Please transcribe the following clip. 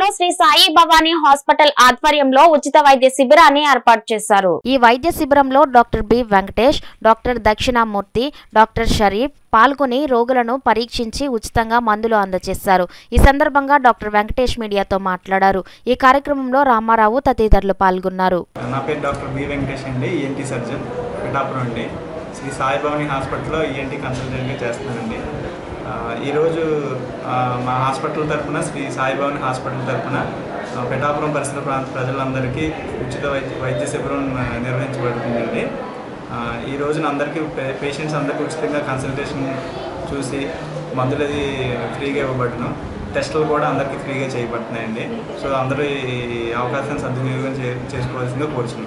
Shri Sai Bhavani hospital ఆధ్వర్యంలో ఉచిత వైద్య శిబిరాన్ని ఏర్పాటు చేశారు ఈ వైద్య శిబిరంలో doctor B Venkatesh doctor Dakshinamurthy doctor Sharif పాల్గొని రోగులను పరీక్షించి ఉచితంగా మందులు అందజేశారు ఈ సందర్భంగా డాక్టర్ వెంకటేష్ మీడియాతో మాట్లాడారు ఈ కార్యక్రమంలో రామారావు తదితరులు పాల్గొన్నారు నా పేరు డాక్టర్ బి వెంకటేష్ అండి ఈఎన్టీ సర్జన్ పిఠాపురం అండి శ్రీ సాయిభవాని హాస్పిటల్లో ఈఎన్టీ కన్సల్టెంట్గా చేస్తున్నానండి ఆ, ఈరోజు ఆ, మా హాస్పిటల్ తరఫున శ్రీ సాయిభవాని హాస్పిటల్ తరఫున ఆ, పిఠాపురం పరిసర ప్రాంత ప్రజలందరికీ ఉచిత వైద్య వైద్య శిబిరం ఆ, నిర్వహించబడుతుందండి ఆ, ఈ రోజున అందరికీ పే- పేషెంట్స్ అందరికీ ఉచితంగా కన్సల్టేషన్ చూసి మందులు అది ఫ్రీగా ఇవ్వబడును టెస్టులు కూడా అందరికీ ఫ్రీగా చేయబడుతున్నాయండి సో అందరూ ఈ అవకాశాన్ని సద్వినియోగం చే చేసుకోవాల్సిందిగా కోరుచున్నాను